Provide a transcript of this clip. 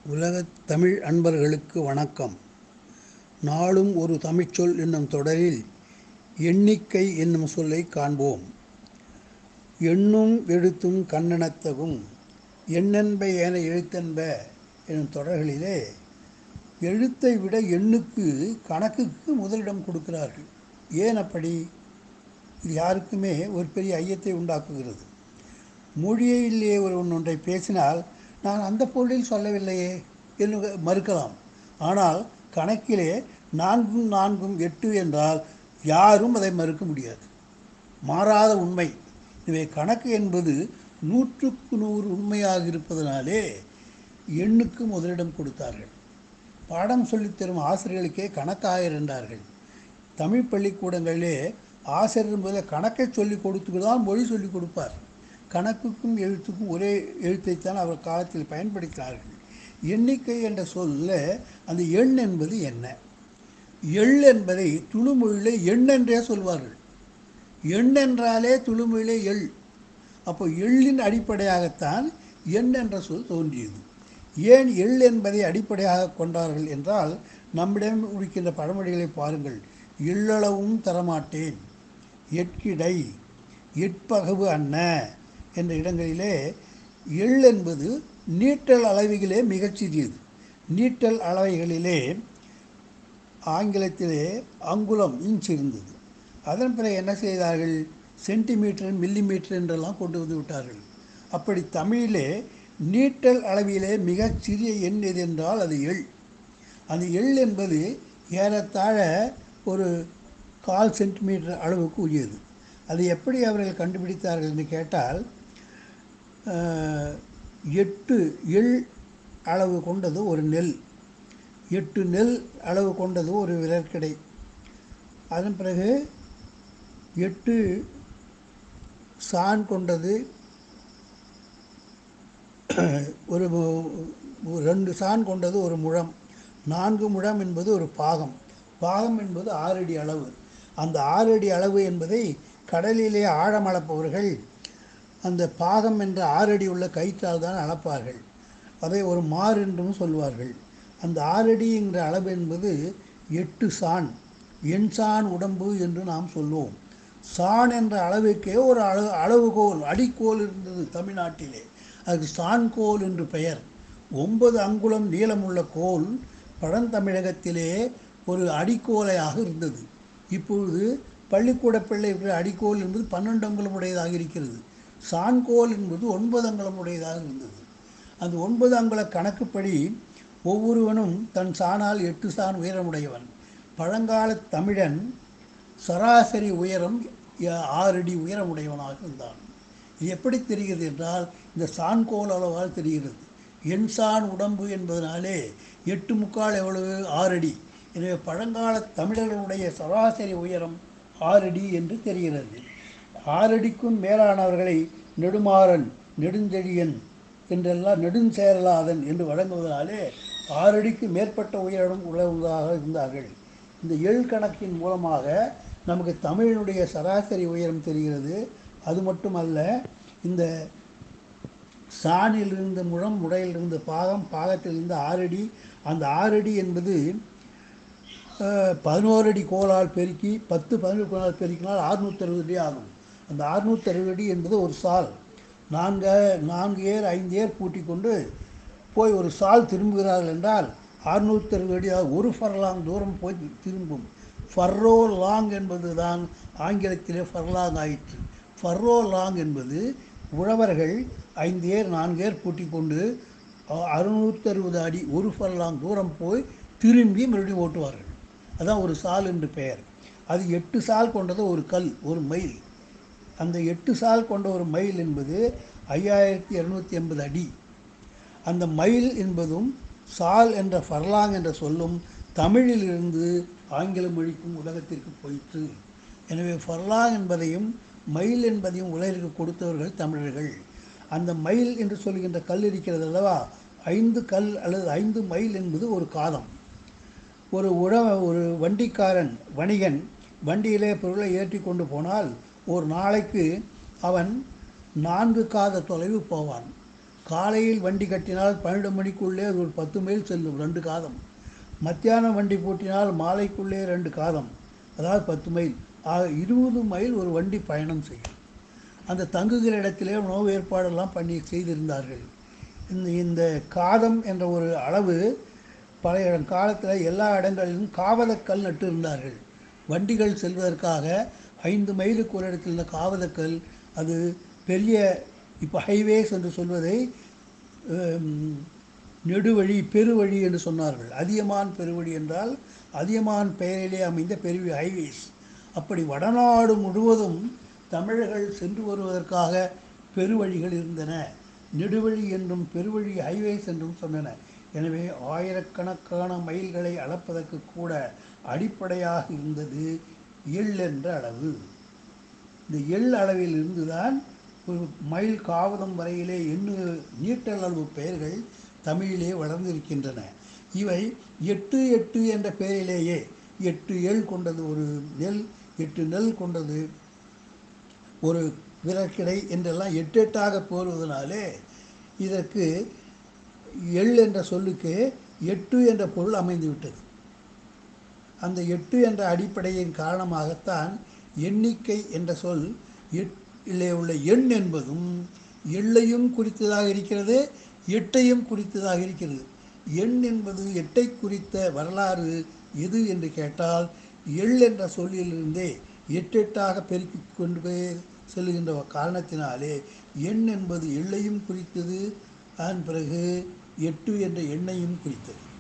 உலகத் தமிழ் அன்பர்களுக்கு வணக்கம் நாளும் ஒரு தமிழ்ச்சொல் என்னும் தொடரில் எண்ணிக்கை என்னும் சொல்லை காண்போம் எண்ணும் எழுத்தும் கண்ணெனத்தகும் எண்ணென்ப ஏன எழுத்தென்ப என்னும் தொடர்களிலே எழுத்தை விட எண்ணுக்கு கணக்குக்கு முதலிடம் கொடுக்கிறார்கள் ஏன் அப்படி இது யாருக்குமே ஒரு பெரிய ஐயத்தை உண்டாக்குகிறது மொழியிலே ஒரு ஒன்றை பேசினால் நான் அந்த பொருளில் சொல்லவில்லையே என்று மறுக்கலாம் ஆனால் கணக்கிலே நான்கும் நான்கும் எட்டு என்றால் யாரும் அதை மறுக்க முடியாது மாறாத உண்மை எனவே கணக்கு என்பது நூற்றுக்கு நூறு உண்மையாக இருப்பதனாலே எண்ணுக்கு முதலிடம் கொடுத்தார்கள் பாடம் சொல்லித்தரும் ஆசிரியர்களுக்கே கணக்காயர் என்றார்கள் தமிழ் பள்ளிக்கூடங்களிலே ஆசிரியர் என்பதில் கணக்கை சொல்லிக் கொடுத்து தான் மொழி சொல்லிக் கொடுப்பார் கணக்குக்கும் எழுத்துக்கும் ஒரே எழுத்தைத்தான் அவர் காலத்தில் பயன்படுத்தினார்கள் எண்ணிக்கை என்ற சொல்ல அந்த எண் என்பது என்ன எள் என்பதை துளுமொழியிலே எண் என்றே சொல்வார்கள் எண் என்றாலே துளுமொழியிலே எள் அப்போ எள்ளின் அடிப்படையாகத்தான் எண் என்ற சொல் தோன்றியது ஏன் எள் என்பதை அடிப்படையாக கொண்டார்கள் என்றால் நம்மிடம் இருக்கின்ற பழமொழிகளை பாருங்கள் எள்ளளவும் தரமாட்டேன் எட்கிடை எட்பகவு அன்ன என்ற இடங்களிலே எள் என்பது நீட்டல் அளவைகளே மிகச் சிறியது நீட்டல் அளவைகளிலே ஆங்கிலத்திலே அங்குலம் இன்ச் இருந்தது அதன் பிறகு என்ன செய்தார்கள் சென்டிமீட்டர் மில்லிமீட்டர் என்றெல்லாம் கொண்டு வந்து விட்டார்கள் அப்படி தமிழிலே நீட்டல் அளவிலே மிகச் சிறிய எண் எது என்றால் அது எள் அந்த எள் என்பது ஏறத்தாழ ஒரு கால் சென்டிமீட்டர் அளவுக்கு உரியது அது எப்படி அவர்கள் கண்டுபிடித்தார்கள் என்று கேட்டால் எட்டு எள் அளவு கொண்டது ஒரு நெல் எட்டு நெல் அளவு கொண்டது ஒரு விரற்கடை அதன் பிறகு எட்டு சான் கொண்டது ஒரு ரெண்டு சான் கொண்டது ஒரு முழம் நான்கு முழம் என்பது ஒரு பாகம் பாகம் என்பது ஆறடி அளவு அந்த ஆறடி அளவு என்பதை கடலிலே ஆழம் அளப்பவர்கள் அந்த பாகம் என்ற ஆறடி உள்ள கயிற்றால் தான் அளப்பார்கள் அதை ஒரு மாறு என்றும் சொல்வார்கள் அந்த ஆறடி என்ற அளவு என்பது எட்டு சான் எண் சான் உடம்பு என்று நாம் சொல்லுவோம் சான் என்ற அளவுக்கே ஒரு அளவு அளவுகோல் அடிக்கோல் இருந்தது தமிழ்நாட்டிலே அதுக்கு சான்கோல் என்று பெயர் ஒன்பது அங்குலம் நீளமுள்ள கோல் பழந்தமிழகத்திலே ஒரு அடிக்கோலையாக இருந்தது இப்பொழுது பள்ளிக்கூட பிள்ளைகள் அடிக்கோல் என்பது பன்னெண்டு அங்குலம் உடையதாக இருக்கிறது சான்கோல் என்பது ஒன்பது அங்குலம் உடையதாக இருந்தது அந்த ஒன்பது அங்குல கணக்குப்படி ஒவ்வொருவனும் தன் சானால் எட்டு சான் உயரமுடையவன் பழங்கால தமிழன் சராசரி உயரம் ஆறடி உயரமுடையவனாக இருந்தான் இது எப்படி தெரிகிறது என்றால் இந்த சான்கோல் அளவால் தெரிகிறது எண் சான் உடம்பு என்பதனாலே எட்டு முக்கால் எவ்வளவு ஆறடி எனவே பழங்கால தமிழர்களுடைய சராசரி உயரம் ஆறடி என்று தெரிகிறது ஆறடிக்கும் மேலானவர்களை நெடுமாறன் நெடுஞ்செழியன் என்றெல்லாம் நெடுஞ்சேரலாதன் என்று வழங்குவதனாலே ஆறடிக்கு மேற்பட்ட உயரம் உள்ளவர்களாக இருந்தார்கள் இந்த எள் கணக்கின் மூலமாக நமக்கு தமிழினுடைய சராசரி உயரம் தெரிகிறது அது மட்டுமல்ல இந்த சாணிலிருந்து முழம் முடையிலிருந்து பாகம் பாகத்திலிருந்து ஆறடி அந்த ஆறடி என்பது பதினோரு அடி கோலால் பெருக்கி பத்து பதினொரு கோலால் பெருக்கினால் அறுநூற்றி அறுபது அடி ஆகும் அந்த அறுநூற்றி அறுபது அடி என்பது ஒரு சால் நான்கு நான்கு ஏர் ஐந்து ஏர் பூட்டி கொண்டு போய் ஒரு சால் திரும்புகிறார்கள் என்றால் அறுநூற்றி அறுபது அடி ஒரு ஃபர்லாங் தூரம் போய் திரும்பும் ஃபர்ரோ லாங் என்பது தான் ஆங்கிலத்திலே ஃபர்லாங் ஆயிற்று ஃபர்ரோ லாங் என்பது உழவர்கள் ஐந்து ஏர் நான்கு ஏர் பூட்டி கொண்டு அறுநூற்றி அறுபது அடி ஒரு ஃபர்லாங் தூரம் போய் திரும்பி மறுபடியும் ஓட்டுவார்கள் அதான் ஒரு சால் என்று பெயர் அது எட்டு சால் கொண்டது ஒரு கல் ஒரு மைல் அந்த எட்டு சால் கொண்ட ஒரு மைல் என்பது ஐயாயிரத்தி இரநூத்தி எண்பது அடி அந்த மைல் என்பதும் சால் என்ற ஃபர்லாங் என்ற சொல்லும் தமிழிலிருந்து ஆங்கில மொழிக்கும் உலகத்திற்கு போயிற்று எனவே ஃபர்லாங் என்பதையும் மைல் என்பதையும் உலகிற்கு கொடுத்தவர்கள் தமிழர்கள் அந்த மைல் என்று சொல்கின்ற கல் இருக்கிறது அல்லவா ஐந்து கல் அல்லது ஐந்து மைல் என்பது ஒரு காலம் ஒரு உழ ஒரு வண்டிக்காரன் வணிகன் வண்டியிலே பொருளை ஏற்றி கொண்டு போனால் ஒரு நாளைக்கு அவன் நான்கு காத தொலைவு போவான் காலையில் வண்டி கட்டினால் பன்னெண்டு மணிக்குள்ளே அது ஒரு பத்து மைல் செல்லும் ரெண்டு காதம் மத்தியானம் வண்டி பூட்டினால் மாலைக்குள்ளே ரெண்டு காதம் அதாவது பத்து மைல் ஆக இருபது மைல் ஒரு வண்டி பயணம் செய்யும் அந்த தங்குகிற இடத்திலே உணவு ஏற்பாடெல்லாம் பண்ணி செய்திருந்தார்கள் இந்த இந்த காதம் என்ற ஒரு அளவு பழைய காலத்தில் எல்லா இடங்களிலும் காவலக்கல் நட்டு இருந்தார்கள் வண்டிகள் செல்வதற்காக ஐந்து மைலுக்கு ஒரு இடத்தில் இருந்த காவலக்கல் அது பெரிய இப்போ ஹைவேஸ் என்று சொல்வதை ஹம், நெடுவழி பெருவழி என்று சொன்னார்கள் அதியமான் பெருவழி என்றால் அதியமான் பெயரிலே அமைந்த பெரிய ஹைவேஸ் அப்படி வடநாடு முழுவதும் தமிழர்கள் சென்று வருவதற்காக பெருவழிகள் இருந்தன நெடுவழி என்றும் பெருவழி ஹைவேஸ் என்றும் சொன்னன எனவே ஆயிரக்கணக்கான மைல்களை அளப்பதற்கு கூட அடிப்படையாக இருந்தது எள் என்ற அளவு இந்த எள் அளவில் இருந்துதான் ஒரு மைல் காவதம் வரையிலே எண்ணு நீட்டல் அளவு பெயர்கள் தமிழிலே வளர்ந்திருக்கின்றன இவை எட்டு எட்டு என்ற பெயரிலேயே எட்டு எள் கொண்டது ஒரு நெல் எட்டு நெல் கொண்டது ஒரு விரற்கிடை என்றெல்லாம் எட்டு எட்டாக போடுவதனாலே இதற்கு எள் என்ற சொல்லுக்கு எட்டு என்ற பொருள் அமைந்து விட்டது அந்த எட்டு என்ற அடிப்படையின் காரணமாகத்தான் எண்ணிக்கை என்ற சொல் எட்டிலே உள்ள எண் என்பதும் எள்ளையும் குறித்ததாக இருக்கிறது எட்டையும் குறித்ததாக இருக்கிறது எண் என்பது எட்டை குறித்த வரலாறு எது என்று கேட்டால் எள் என்ற சொல்லிலிருந்தே எட்டெட்டாக பெருக்கிக் கொண்டு போய் செல்லுகின்ற காரணத்தினாலே எண் என்பது எள்ளையும் குறித்தது அதன் பிறகு எட்டு என்ற எண்ணையும் குறித்தது